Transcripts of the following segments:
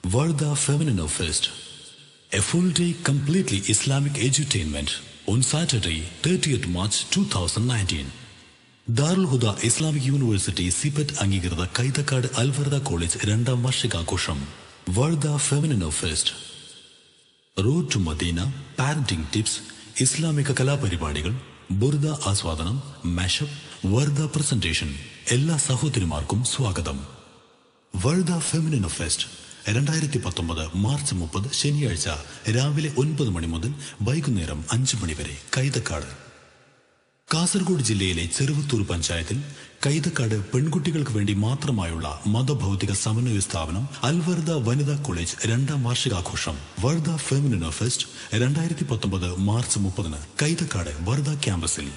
Varda Feminine Fest, a full day completely Islamic edutainment on Saturday, 30th March 2019. Darul Huda Islamic university സിപെറ്റ് അംഗീകൃത Kaithakkad Alwarda college രണ്ടാം വാർഷികാഘോഷം വർദ ഫെമിനിനോ fest road to Madina parenting tips ഇസ്ലാമിക കലാപരിപാടികൾ ബുർദ ആസ്വാദനം മാഷപ്പ് വർദ പ്രസന്റേഷൻ എല്ലാ സഹോദരിമാർക്കും സ്വാഗതം വർദ ഫെമിനിനോ ഫെസ്റ്റ് രണ്ടായിരത്തി പത്തൊമ്പത് മാർച്ച് മുപ്പത് ശനിയാഴ്ച രാവിലെ ഒൻപത് മണി മുതൽ വൈകുന്നേരം അഞ്ച് മണി വരെ കൈതക്കാട് കാസർഗോഡ് ജില്ലയിലെ ചെറുവത്തൂർ പഞ്ചായത്തിൽ കൈതക്കാട് പെൺകുട്ടികൾക്ക് വേണ്ടി മാത്രമായുള്ള മതഭൗതിക സമന്വയ സ്ഥാപനം അൽവർദ വനിതാ കോളേജ് രണ്ടാം വാർഷികാഘോഷം വർദ ഫെമിനിനോ ഫെസ്റ്റ് രണ്ടായിരത്തി പത്തൊമ്പത് മാർച്ച് മുപ്പതിന് കൈതക്കാട് വർദ ക്യാമ്പസിൽ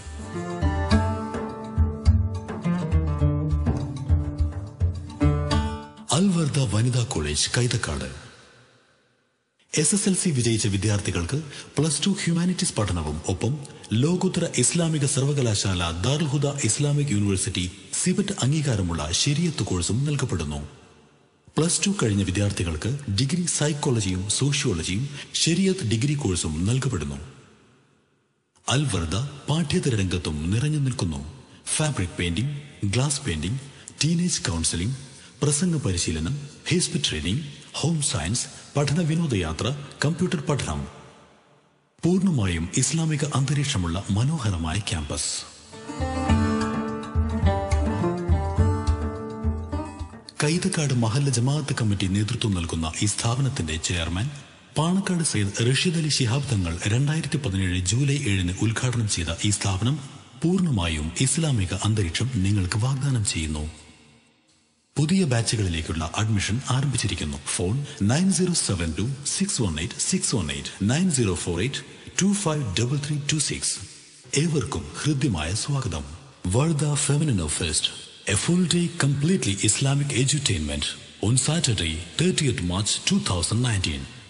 അൽവർദ വനിതാ college Kaithakkad S S L C വിജയിച്ച വിദ്യാർത്ഥികൾക്ക് പ്ലസ് ടു ഹ്യൂമാനിറ്റീസ് പഠനവും ഒപ്പം ലോകോത്തര ഇസ്ലാമിക സർവകലാശാല ദാർഹുദ ഇസ്ലാമിക് യൂണിവേഴ്സിറ്റി സിബറ്റ് അംഗീകാരമുള്ള ശരിയത്ത് കോഴ്സും നൽകപ്പെടുന്നു പ്ലസ് ടു കഴിഞ്ഞ വിദ്യാർത്ഥികൾക്ക് ഡിഗ്രി സൈക്കോളജിയും സോഷ്യോളജിയും ശരിയത്ത് ഡിഗ്രി കോഴ്സും നൽകപ്പെടുന്നു അൽവർദ പാഠ്യേതര രംഗത്തും നിറഞ്ഞു നിൽക്കുന്നു fabric painting glass painting teenage counselling പ്രസംഗ പരിശീലനം ഹിസ്ബ് ട്രെയിനിംഗ് ഹോം സയൻസ് പഠന വിനോദയാത്ര കമ്പ്യൂട്ടർ പഠനം പൂർണ്ണമായും ഇസ്ലാമിക അന്തരീക്ഷമുള്ള മനോഹരമായ ക്യാമ്പസ് കൈതക്കാട് മഹല്ല ജമാഅത്ത് കമ്മിറ്റി നേതൃത്വം നൽകുന്ന ഈ സ്ഥാപനത്തിന്റെ ചെയർമാൻ പാണക്കാട് സയ്യിദ് റഷീദ് അലി ശിഹാബ് തങ്ങൾ രണ്ടായിരത്തി പതിനേഴ് ജൂലൈ ഏഴിന് ഉദ്ഘാടനം ചെയ്ത ഈ സ്ഥാപനം പൂർണ്ണമായും ഇസ്ലാമിക അന്തരീക്ഷം നിങ്ങൾക്ക് വാഗ്ദാനം ചെയ്യുന്നു പുതിയ ബാച്ചുകളിലേക്കുള്ള അഡ്മിഷൻ ആരംഭിച്ചിരിക്കുന്നു phone nine zero seven two six one eight six one eight nine zero four eight two five double three two six ഏവർക്കും ഹൃദ്യമായ സ്വാഗതം വർദ ഫെമിനിനോ fest a full day completely Islamic edutainment on Saturday thirtieth March two thousand nineteen